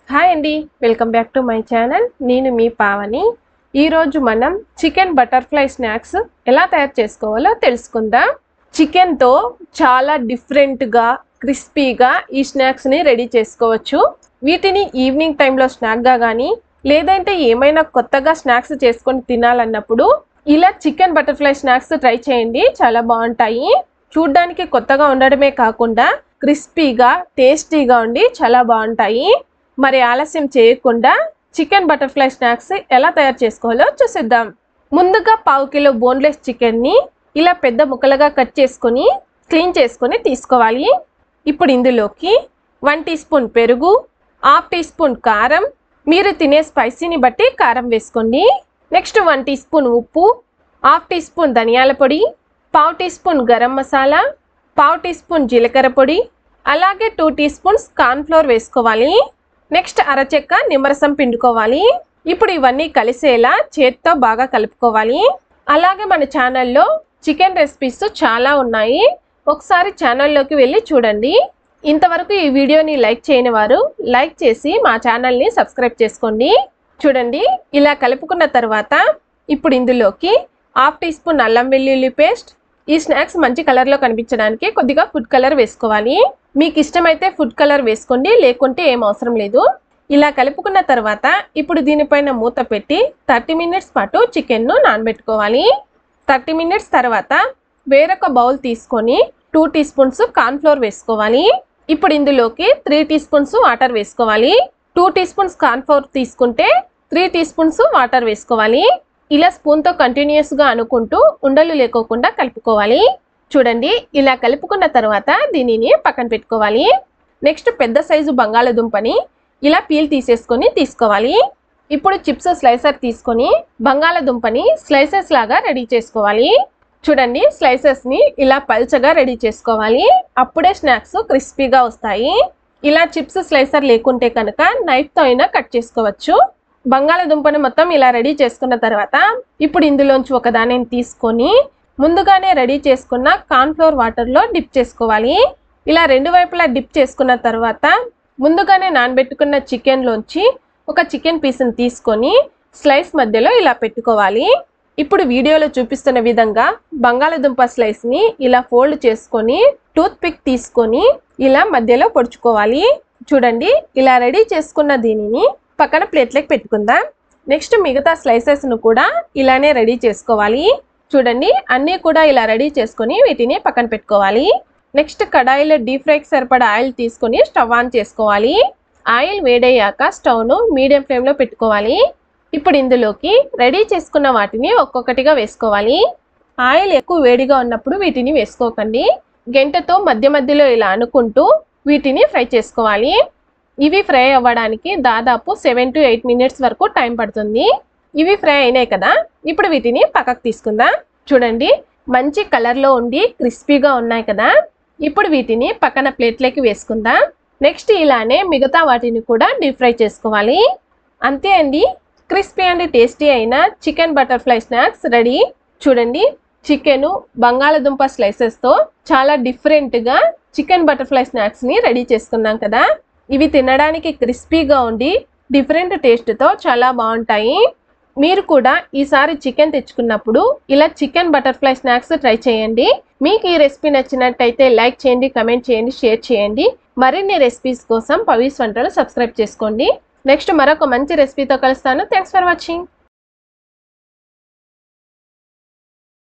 hi అండి welcome back to my channel నేను మీ పావని ఈరోజు మనం చికెన్ బటర్ఫ్లై స్నాక్స్ ఎలా తయారు చేసుకోవాలో తెలుసుకుందాం చికెన్తో చాలా డిఫరెంట్గా క్రిస్పీగా ఈ స్నాక్స్ని రెడీ చేసుకోవచ్చు వీటిని ఈవినింగ్ టైంలో స్నాక్గా కానీ లేదంటే ఏమైనా కొత్తగా స్నాక్స్ చేసుకొని తినాలన్నప్పుడు ఇలా చికెన్ బటర్ఫ్లై స్నాక్స్ ట్రై చేయండి చాలా బాగుంటాయి చూడ్డానికి కొత్తగా ఉండడమే కాకుండా క్రిస్పీగా టేస్టీగా ఉండి చాలా బాగుంటాయి మరి ఆలస్యం చేయకుండా చికెన్ బటర్ఫ్లై స్నాక్స్ ఎలా తయారు చేసుకోవాలో చూసేద్దాం ముందుగా పావు కిలో బోన్లెస్ చికెన్ని ఇలా పెద్ద ముక్కలుగా కట్ చేసుకొని క్లీన్ చేసుకొని తీసుకోవాలి ఇప్పుడు ఇందులోకి వన్ టీ స్పూన్ పెరుగు హాఫ్ టీ స్పూన్ కారం మీరు తినే స్పైసీని బట్టి కారం వేసుకోండి నెక్స్ట్ వన్ టీ స్పూన్ ఉప్పు హాఫ్ టీ స్పూన్ ధనియాల పొడి పావు టీ స్పూన్ గరం మసాలా పావు టీ స్పూన్ జీలకర్ర పొడి అలాగే టూ టీ స్పూన్స్ కార్న్ఫ్లోర్ వేసుకోవాలి నెక్స్ట్ అరచెక్క నిమ్మరసం పిండుకోవాలి ఇప్పుడు ఇవన్నీ కలిసేలా చేత్తో బాగా కలుపుకోవాలి అలాగే మన ఛానల్లో చికెన్ రెసిపీస్ చాలా ఉన్నాయి ఒకసారి ఛానల్లోకి వెళ్ళి చూడండి ఇంతవరకు ఈ వీడియోని లైక్ చేయని వారు లైక్ చేసి మా ఛానల్ని సబ్స్క్రైబ్ చేసుకోండి చూడండి ఇలా కలుపుకున్న తర్వాత ఇప్పుడు ఇందులోకి హాఫ్ టీ స్పూన్ అల్లం వెల్లుల్లి పేస్ట్ ఈ స్నాక్స్ మంచి కలర్లో కనిపించడానికి కొద్దిగా ఫుడ్ కలర్ వేసుకోవాలి మీకు ఇష్టమైతే ఫుడ్ కలర్ వేసుకోండి లేకుంటే ఏం అవసరం లేదు ఇలా కలుపుకున్న తర్వాత ఇప్పుడు దీనిపైన మూత పెట్టి థర్టీ మినిట్స్ పాటు చికెన్ను నానబెట్టుకోవాలి థర్టీ మినిట్స్ తర్వాత వేరొక బౌల్ తీసుకొని టూ టీ స్పూన్స్ కార్న్ఫ్లోర్ వేసుకోవాలి ఇప్పుడు ఇందులోకి త్రీ టీ స్పూన్స్ వాటర్ వేసుకోవాలి టూ టీ స్పూన్స్ కార్న్ఫ్లోర్ తీసుకుంటే త్రీ టీ స్పూన్స్ వాటర్ వేసుకోవాలి ఇలా స్పూన్తో కంటిన్యూస్గా అనుకుంటూ ఉండలు లేకోకుండా కలుపుకోవాలి చూడండి ఇలా కలుపుకున్న తర్వాత దీనిని పక్కన పెట్టుకోవాలి నెక్స్ట్ పెద్ద సైజు బంగాళదుంపని ఇలా పీల్ తీసేసుకొని తీసుకోవాలి ఇప్పుడు చిప్స్ స్లైసర్ తీసుకొని బంగాళదుంపని స్లైసెస్ లాగా రెడీ చేసుకోవాలి చూడండి స్లైసెస్ని ఇలా పల్చగా రెడీ చేసుకోవాలి అప్పుడే స్నాక్స్ క్రిస్పీగా వస్తాయి ఇలా చిప్స్ స్లైసర్ లేకుంటే కనుక నైఫ్తో అయినా కట్ చేసుకోవచ్చు బంగాళదుంపని మొత్తం ఇలా రెడీ చేసుకున్న తర్వాత ఇప్పుడు ఇందులోంచి ఒక దానిని తీసుకొని ముందుగానే రెడీ చేసుకున్న కార్న్ఫ్లోర్ వాటర్లో డిప్ చేసుకోవాలి ఇలా రెండు వైపులా డిప్ చేసుకున్న తర్వాత ముందుగానే నానబెట్టుకున్న చికెన్లోంచి ఒక చికెన్ పీస్ని తీసుకొని స్లైస్ మధ్యలో ఇలా పెట్టుకోవాలి ఇప్పుడు వీడియోలో చూపిస్తున్న విధంగా బంగాళదుంప స్లైస్ని ఇలా ఫోల్డ్ చేసుకొని టూత్ పిక్ తీసుకొని ఇలా మధ్యలో పొడుచుకోవాలి చూడండి ఇలా రెడీ చేసుకున్న దీనిని పక్కన ప్లేట్లోకి పెట్టుకుందాం నెక్స్ట్ మిగతా స్లైసెస్ను కూడా ఇలానే రెడీ చేసుకోవాలి చూడండి అన్నీ కూడా ఇలా రెడీ చేసుకొని వీటిని పక్కన పెట్టుకోవాలి నెక్స్ట్ కడాయిలో డీప్ ఫ్రైకి సరిపడా ఆయిల్ తీసుకొని స్టవ్ ఆన్ చేసుకోవాలి ఆయిల్ వేడయ్యాక స్టవ్ను మీడియం ఫ్లేమ్లో పెట్టుకోవాలి ఇప్పుడు ఇందులోకి రెడీ చేసుకున్న వాటిని ఒక్కొక్కటిగా వేసుకోవాలి ఆయిల్ ఎక్కువ వేడిగా ఉన్నప్పుడు వీటిని వేసుకోకండి గంటతో మధ్య మధ్యలో ఇలా అనుకుంటూ వీటిని ఫ్రై చేసుకోవాలి ఇవి ఫ్రై అవ్వడానికి దాదాపు సెవెన్ టు ఎయిట్ మినిట్స్ వరకు టైం పడుతుంది ఇవి ఫ్రై అయినాయి కదా ఇప్పుడు వీటిని పక్కకు తీసుకుందాం చూడండి మంచి కలర్లో ఉండి క్రిస్పీగా ఉన్నాయి కదా ఇప్పుడు వీటిని పక్కన ప్లేట్లోకి వేసుకుందాం నెక్స్ట్ ఇలానే మిగతా వాటిని కూడా డీప్ ఫ్రై చేసుకోవాలి అంతే అండి క్రిస్పీ అండ్ టేస్టీ అయిన చికెన్ బటర్ఫ్లై స్నాక్స్ రెడీ చూడండి చికెను బంగాళదుంప స్లైసెస్తో చాలా డిఫరెంట్గా చికెన్ బటర్ఫ్లై స్నాక్స్ని రెడీ చేసుకున్నాం కదా ఇవి తినడానికి క్రిస్పీగా ఉండి డిఫరెంట్ టేస్ట్తో చాలా బాగుంటాయి మీరు కూడా ఈసారి చికెన్ తెచ్చుకున్నప్పుడు ఇలా చికెన్ బటర్ఫ్లై స్నాక్స్ ట్రై చేయండి మీకు ఈ రెసిపీ నచ్చినట్టయితే లైక్ చేయండి కమెంట్ చేయండి షేర్ చేయండి మరిన్ని రెసిపీస్ కోసం పవీస్ వంటలు సబ్స్క్రైబ్ చేసుకోండి నెక్స్ట్ మరొక మంచి రెసిపీతో కలుస్తాను థ్యాంక్స్ ఫర్ వాచింగ్